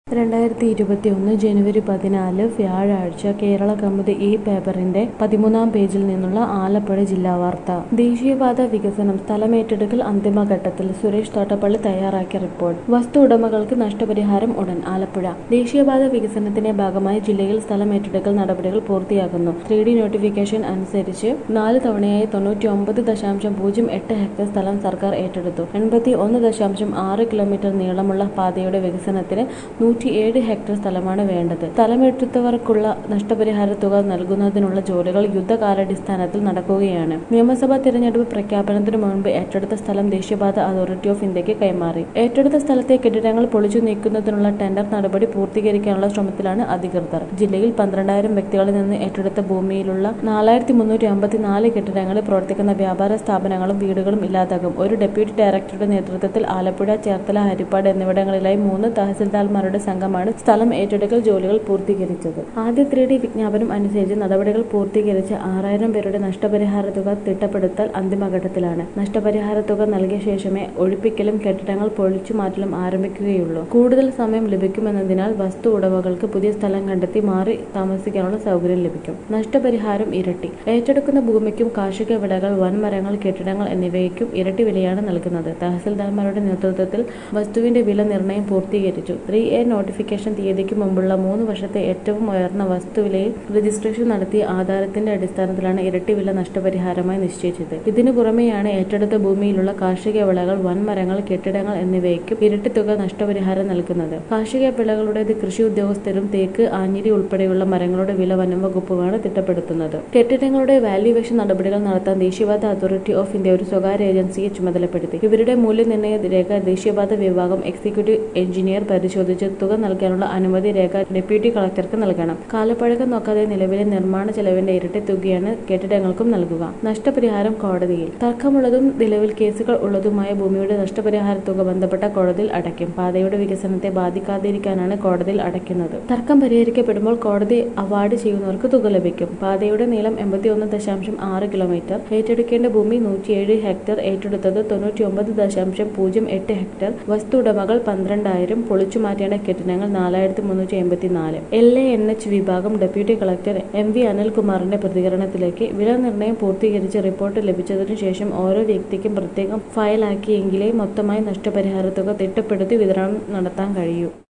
രണ്ടായിരത്തി ഇരുപത്തിയൊന്ന് ജനുവരി പതിനാല് വ്യാഴാഴ്ച കേരള കൗമുദി ഈ പേപ്പറിന്റെ പതിമൂന്നാം പേജിൽ നിന്നുള്ള ആലപ്പുഴ ജില്ലാ വാർത്ത ദേശീയപാത വികസനം സ്ഥലമേറ്റെടുക്കൽ അന്തിമഘട്ടത്തിൽ സുരേഷ് തോട്ടപ്പള്ളി തയ്യാറാക്കിയ റിപ്പോർട്ട് വസ്തു ഉടമകൾക്ക് നഷ്ടപരിഹാരം ഉടൻ ആലപ്പുഴ ദേശീയപാത വികസനത്തിന്റെ ഭാഗമായി ജില്ലയിൽ സ്ഥലമേറ്റെടുക്കൽ നടപടികൾ പൂർത്തിയാക്കുന്നു ത്രീ ഡി നോട്ടിഫിക്കേഷൻ അനുസരിച്ച് നാല് തവണയായി തൊണ്ണൂറ്റി ഒമ്പത് ദശാംശം പൂജ്യം എട്ട് ഹെക്ടർ സ്ഥലം സർക്കാർ ഏറ്റെടുത്തു എൺപത്തി ഒന്ന് ദശാംശം ആറ് കിലോമീറ്റർ നീളമുള്ള പാതയുടെ വികസനത്തിന് നൂറ്റിയേഴ് ഹെക്ടർ സ്ഥലമാണ് വേണ്ടത് സ്ഥലമെടുത്തവർക്കുള്ള നഷ്ടപരിഹാര തുക നൽകുന്നതിനുള്ള ജോലികൾ യുദ്ധകാലാടിസ്ഥാനത്തിൽ നടക്കുകയാണ് നിയമസഭാ തിരഞ്ഞെടുപ്പ് പ്രഖ്യാപനത്തിനു മുൻപ് ഏറ്റെടുത്ത സ്ഥലം ദേശീയപാത അതോറിറ്റി ഓഫ് ഇന്ത്യക്ക് കൈമാറി ഏറ്റെടുത്ത സ്ഥലത്തെ കെട്ടിടങ്ങൾ പൊളിച്ചു നീക്കുന്നതിനുള്ള ടെൻഡർ നടപടി പൂർത്തീകരിക്കാനുള്ള ശ്രമത്തിലാണ് അധികൃതർ ജില്ലയിൽ പന്ത്രണ്ടായിരം വ്യക്തികളിൽ നിന്ന് ഏറ്റെടുത്ത ഭൂമിയിലുള്ള നാലായിരത്തി മുന്നൂറ്റി അമ്പത്തിനാല് കെട്ടിടങ്ങളിൽ പ്രവർത്തിക്കുന്ന വ്യാപാര സ്ഥാപനങ്ങളും വീടുകളും ഇല്ലാതാകും ഒരു ഡെപ്യൂട്ടി ഡയറക്ടറുടെ നേതൃത്വത്തിൽ ആലപ്പുഴ ചേർത്തല ഹരിപ്പാട് എന്നിവിടങ്ങളിലായി മൂന്ന് തഹസിൽദാർമാരുടെ സംഘമാണ് സ്ഥലം ഏറ്റെടുക്കൽ ജോലികൾ പൂർത്തീകരിച്ചത് ആദ്യ ത്രീ ഡി വിജ്ഞാപനം അനുസരിച്ച് നടപടികൾ പൂർത്തീകരിച്ച ആറായിരം പേരുടെ നഷ്ടപരിഹാര തുക തിട്ടപ്പെടുത്തൽ അന്തിമഘട്ടത്തിലാണ് നഷ്ടപരിഹാര തുക നൽകിയ ശേഷമേ ഒഴിപ്പിക്കലും കെട്ടിടങ്ങൾ പൊളിച്ചു മാറ്റലും ആരംഭിക്കുകയുള്ളൂ കൂടുതൽ സമയം ലഭിക്കുമെന്നതിനാൽ വസ്തു ഉടമകൾക്ക് പുതിയ സ്ഥലം കണ്ടെത്തി മാറി താമസിക്കാനുള്ള സൗകര്യം ലഭിക്കും നഷ്ടപരിഹാരം ഇരട്ടി ഏറ്റെടുക്കുന്ന ഭൂമിക്കും കാർഷിക വിളകൾ വൻമരങ്ങൾ കെട്ടിടങ്ങൾ എന്നിവയ്ക്കും ഇരട്ടി വിലയാണ് നൽകുന്നത് തഹസിൽദാർമാരുടെ നേതൃത്വത്തിൽ വസ്തുവിന്റെ വില നിർണ്ണയം പൂർത്തീകരിച്ചു ത്രീ എ നോട്ടിഫിക്കേഷൻ തീയതിക്ക് മുമ്പുള്ള മൂന്ന് വർഷത്തെ ഏറ്റവും ഉയർന്ന വസ്തുവിലയിൽ രജിസ്ട്രേഷൻ നടത്തിയ ആധാരത്തിന്റെ അടിസ്ഥാനത്തിലാണ് ഇരട്ടി വില നഷ്ടപരിഹാരമായി നിശ്ചയിച്ചത് ഇതിനു പുറമെയാണ് ഏറ്റെടുത്ത ഭൂമിയിലുള്ള കാർഷിക വിളകൾ വൻമരങ്ങൾ കെട്ടിടങ്ങൾ എന്നിവയ്ക്കും ഇരട്ടി തുക നഷ്ടപരിഹാരം നൽകുന്നത് കാർഷിക വിളകളുടേത് കൃഷി ഉദ്യോഗസ്ഥരും തേക്ക് ആഞ്ഞിലി ഉൾപ്പെടെയുള്ള മരങ്ങളുടെ വില വനം വകുപ്പുമാണ് തിട്ടപ്പെടുത്തുന്നത് കെട്ടിടങ്ങളുടെ വാല്യുവേഷൻ നടപടികൾ നടത്താൻ ദേശീയപാത അതോറിറ്റി ഓഫ് ഇന്ത്യ ഒരു സ്വകാര്യ ഏജൻസിയെ ചുമതലപ്പെടുത്തി ഇവരുടെ മൂല്യനിർണ്ണയ രേഖ ദേശീയപാത വിഭാഗം എക്സിക്യൂട്ടീവ് എഞ്ചിനീയർ പരിശോധിച്ച് തുക നൽകാനുള്ള അനുമതി രേഖ ഡെപ്യൂട്ടി കളക്ടർക്ക് നൽകണം കാലപ്പഴക്കം നോക്കാതെ നിലവിലെ നിർമ്മാണ ചെലവിന്റെ ഇരട്ടി തുകയാണ് കെട്ടിടങ്ങൾക്കും നൽകുക നഷ്ടപരിഹാരം കോടതിയിൽ തർക്കമുള്ളതും നിലവിൽ കേസുകൾ ഉള്ളതുമായ ഭൂമിയുടെ നഷ്ടപരിഹാര തുക ബന്ധപ്പെട്ട കോടതിയിൽ അടയ്ക്കും പാതയുടെ വികസനത്തെ ബാധിക്കാതിരിക്കാനാണ് കോടതിയിൽ അടയ്ക്കുന്നത് തർക്കം പരിഹരിക്കപ്പെടുമ്പോൾ കോടതി അവാർഡ് ചെയ്യുന്നവർക്ക് തുക ലഭിക്കും പാതയുടെ നീളം എൺപത്തിയൊന്ന് ദശാംശം ആറ് കിലോമീറ്റർ ഏറ്റെടുക്കേണ്ട ഭൂമി നൂറ്റിയേഴ് ഹെക്ടർ ഏറ്റെടുത്തത് തൊണ്ണൂറ്റി ഒമ്പത് ദശാംശം പൂജ്യം എട്ട് ഹെക്ടർ വസ്തു ഉടമകൾ പന്ത്രണ്ടായിരം പൊളിച്ചു മാറ്റേണ്ട കെട്ടിടങ്ങൾ നാലായിരത്തി മുന്നൂറ്റി എൺപത്തിനാല് എൽ എ എൻ എച്ച് വിഭാഗം ഡെപ്യൂട്ടി കളക്ടർ എം വി അനിൽകുമാറിന്റെ പ്രതികരണത്തിലേക്ക് വില നിർണ്ണയം പൂർത്തീകരിച്ച് റിപ്പോർട്ട് ലഭിച്ചതിനു ശേഷം ഓരോ വ്യക്തിക്കും പ്രത്യേകം ഫയലാക്കിയെങ്കിലേ മൊത്തമായി നഷ്ടപരിഹാര തുക തിട്ടപ്പെടുത്തി വിതരണം നടത്താൻ കഴിയൂ